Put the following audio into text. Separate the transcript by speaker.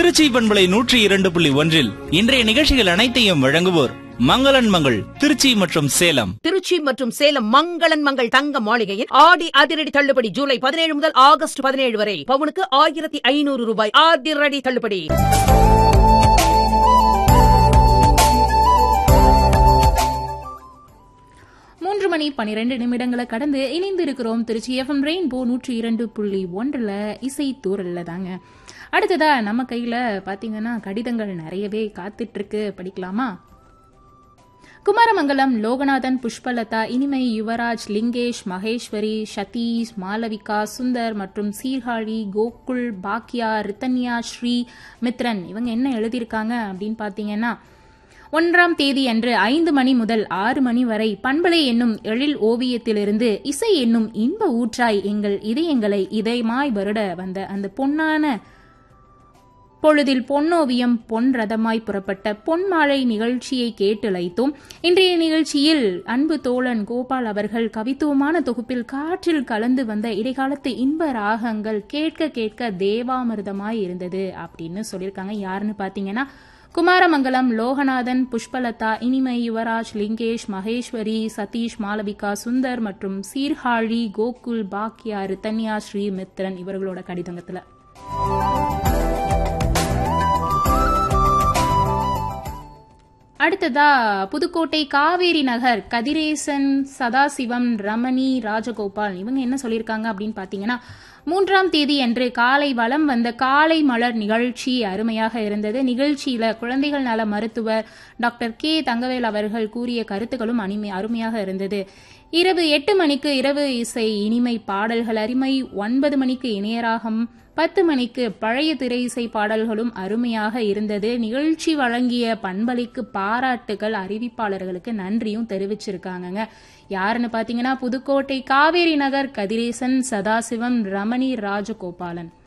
Speaker 1: திருச்சி பண்பலை நூற்றி இரண்டு புள்ளி ஒன்றில் இன்றைய நிகழ்ச்சிகள் அனைத்தையும் வழங்குவோர் மங்களன் மங்கள் திருச்சி மற்றும் சேலம்
Speaker 2: திருச்சி மற்றும் சேலம் மங்களன் மங்கள் தங்க மாளிகையில் ஆடி அதிரடி தள்ளுபடி ஜூலை பதினேழு முதல் ஆகஸ்ட் பதினேழு வரை பவுனுக்கு ஆயிரத்தி ஐநூறு ரூபாய் அதிரடி தள்ளுபடி
Speaker 3: மூன்று மணி பனிரெண்டு நிமிடங்களை கடந்து இணைந்து இருக்கிறோம் திருச்சி எஃப்எம் ரெயின்போ நூற்றி இரண்டு புள்ளி ஒன்றில் இசை தூரல்ல தாங்க அடுத்ததா நம்ம கையில பாத்தீங்கன்னா கடிதங்கள் நிறையவே காத்துட்டு இருக்கு படிக்கலாமா குமாரமங்கலம் லோகநாதன் புஷ்பலதா இனிமை யுவராஜ் லிங்கேஷ் மகேஸ்வரி சதீஷ் மாலவிகா சுந்தர் மற்றும் சீர்காழி கோகுல் பாக்யா ரித்தன்யா ஸ்ரீ மித்ரன் இவங்க என்ன எழுதியிருக்காங்க அப்படின்னு பாத்தீங்கன்னா ஒன்றாம் தேதி அன்று ஐந்து மணி முதல் ஆறு மணி வரை பண்பலை என்னும் எழில் ஓவியத்திலிருந்து இசை என்னும் இன்ப ஊற்றாய் எங்கள் இதயங்களை இதயமாய் வருட வந்த அந்த பொன்னான பொழுதில் பொன்னோவியம் பொன் ரதமாய் புறப்பட்ட பொன்மாலை நிகழ்ச்சியை கேட்டழைத்தோம் இன்றைய நிகழ்ச்சியில் அன்பு தோழன் கோபால் அவர்கள் கவித்துவமான தொகுப்பில் காற்றில் கலந்து வந்த இடைக்காலத்து இன்ப ராகங்கள் கேட்க கேட்க தேவாமிர்தமாய் இருந்தது அப்படின்னு சொல்லியிருக்காங்க யாருன்னு பாத்தீங்கன்னா குமாரமங்கலம் லோகநாதன் புஷ்பலதா இனிமை யுவராஜ் லிங்கேஷ் மகேஸ்வரி சதீஷ் மாலவிகா சுந்தர் மற்றும் சீர்காழி கோகுல் பாக்யா ரித்தன்யா ஸ்ரீ மித்ரன் இவர்களோட கடிதங்கத்துல அடுத்ததா புதுக்கோட்டை காவேரி நகர் கதிரேசன் சதாசிவம் ரமணி ராஜகோபால் இவங்க என்ன சொல்லியிருக்காங்க அப்படின்னு பாத்தீங்கன்னா மூன்றாம் தேதி அன்று காலை வலம் வந்த காலை மலர் நிகழ்ச்சி அருமையாக இருந்தது நிகழ்ச்சியில குழந்தைகள் நல மருத்துவர் டாக்டர் கே தங்கவேல் அவர்கள் கூறிய கருத்துக்களும் அனிமை அருமையாக இருந்தது இரவு எட்டு மணிக்கு இரவு இசை இனிமை பாடல்கள் அருமை ஒன்பது மணிக்கு இணையராகம் பத்து மணிக்கு பழைய திரை இசை பாடல்களும் அருமையாக இருந்தது நிகழ்ச்சி வழங்கிய பண்பலைக்கு பாராட்டுகள் அறிவிப்பாளர்களுக்கு நன்றியும் தெரிவிச்சிருக்காங்கங்க யாருன்னு பாத்தீங்கன்னா புதுக்கோட்டை காவேரி நகர் கதிரேசன் சதாசிவம் ரமணி ராஜகோபாலன்